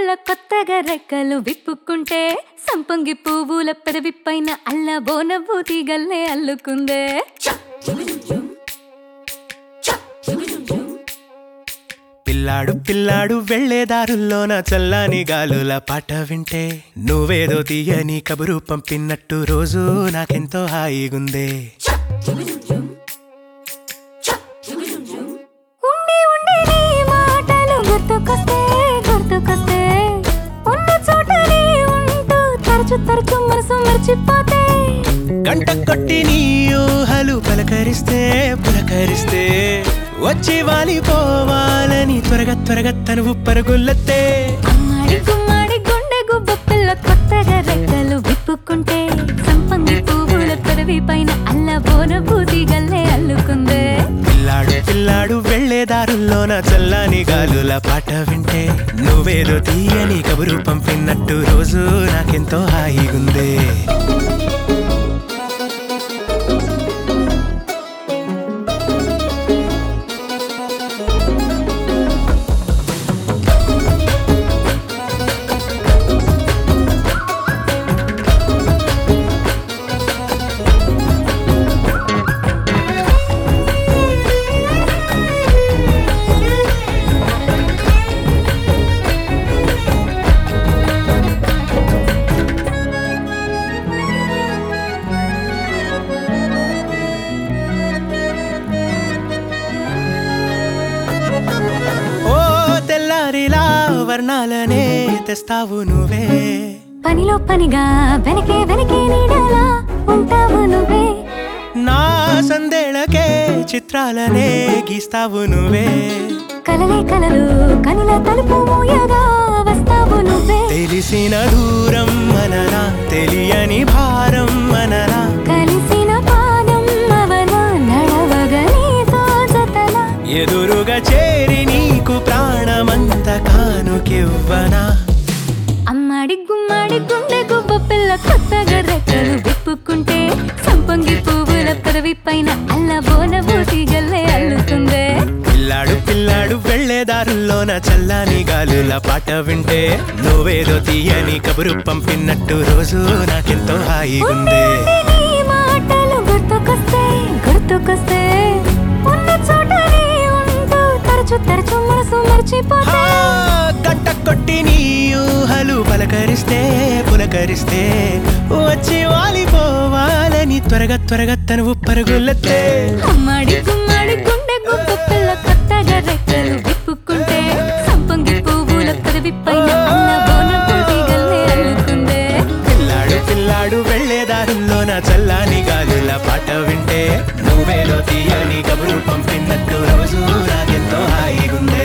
పిల్ల కొత్తగా రెక్కలు విప్పుకుంటే సంపంగి పువ్వుల పెదవి పైన అల్ల బోనవ్వు తీగల్లే అల్లుకుందే పిల్లాడు పిల్లాడు వెళ్లేదారుల్లోన చల్లని గాలుల పాట వింటే నువ్వేదో తీయని కబురు పంపినట్టు రోజు నాకెంతో హాయిగుందే ఉండి ఉండి నీ మాటలు గుర్తుకొస్తే గుర్తుకొస్తే ఉన్న చోటనే ఉంటూ తరచు తరచు మనసు మర్చిపోతే గంట కొట్టి నీ ఊహలు పలకరిస్తే పులకరిస్తే వచ్చి వాలిపోవాలని త్వరగా త్వరగా తనువు పరుగులెత్తే అమ్మాడి గుమ్మాడి గుండె గుబ్బ పిల్ల కొత్తగా రెక్కలు విప్పుకుంటే సంపంగి పువ్వుల పెదవి పైన అల్ల బోనభూతి గల్లే అల్లుకుందే పిల్లాడు పిల్లాడు వెళ్లేదారుల్లోన చల్లని గాలుల పాట వింటే నువ్వేదో తీయని కబురు పంపినట్టు రోజు నాకెంతో హాయిగుందే ఓ తెల్లారిలా వర్ణాలనే తెస్తావు నువ్వే పనిలో పనిగా వెనకే వెనకే నీడలా ఉంటావు నువ్వే నా సందేళకే చిత్రాలనే గీస్తావు నువ్వే కలలే కలలు కనుల తలుపు మూయగా వస్తావు నువ్వే తెలిసిన దూరం మనరా తెలియని భారం మనరా కలిసిన పాదం అవన నడవగా నీతో జతలా ఎదురుగా చేరి నీకు ప్రాణమంత కానుకివ్వనా అమ్మాడి గుమ్మాడి గుండె గుబ్బ పిల్ల కొత్తగా రెక్కలు విప్పుకుంటే సంపంగి పువ్వుల పెదవి పైన అల్ల బోనబూతి గల్లే అల్లుకుందే పిల్లాడు పిల్లాడు వెళ్లేదారుల్లోన చల్లని గాలుల పాట వింటే నువ్వేదో తీయని కబురు పంపినట్టు రోజు నాకెంతో హాయిగుందే నీ మాటలు గుర్తుకొస్తే గుర్తుకొస్తే ఉన్న చోటనే ఉంటూ తరచు తరచు మనసు మర్చిపోతే ఆ, గంట కొట్టి నీ ఊహలు పలకరిస్తే పులకరిస్తే వచ్చి వాలిపోవాలని త్వరగా త్వరగా తనువు పరుగులెత్తే అమ్మాడి గుమ్మాడి గుండె గుబ్బ పిల్ల కొత్తగా రెక్కలు విప్పుకుంటే సంపంగి పువ్వుల పెదవి పైన అల్ల బోనబూతి గల్లే అల్లుకుందే పిల్లాడు పిల్లాడు వెళ్లేదారుల్లోన చల్లని గాలుల పాట వింటే నువ్వేలో తీయని కబురు పంపినట్టు రోజు నాకెంతో హాయిగుందే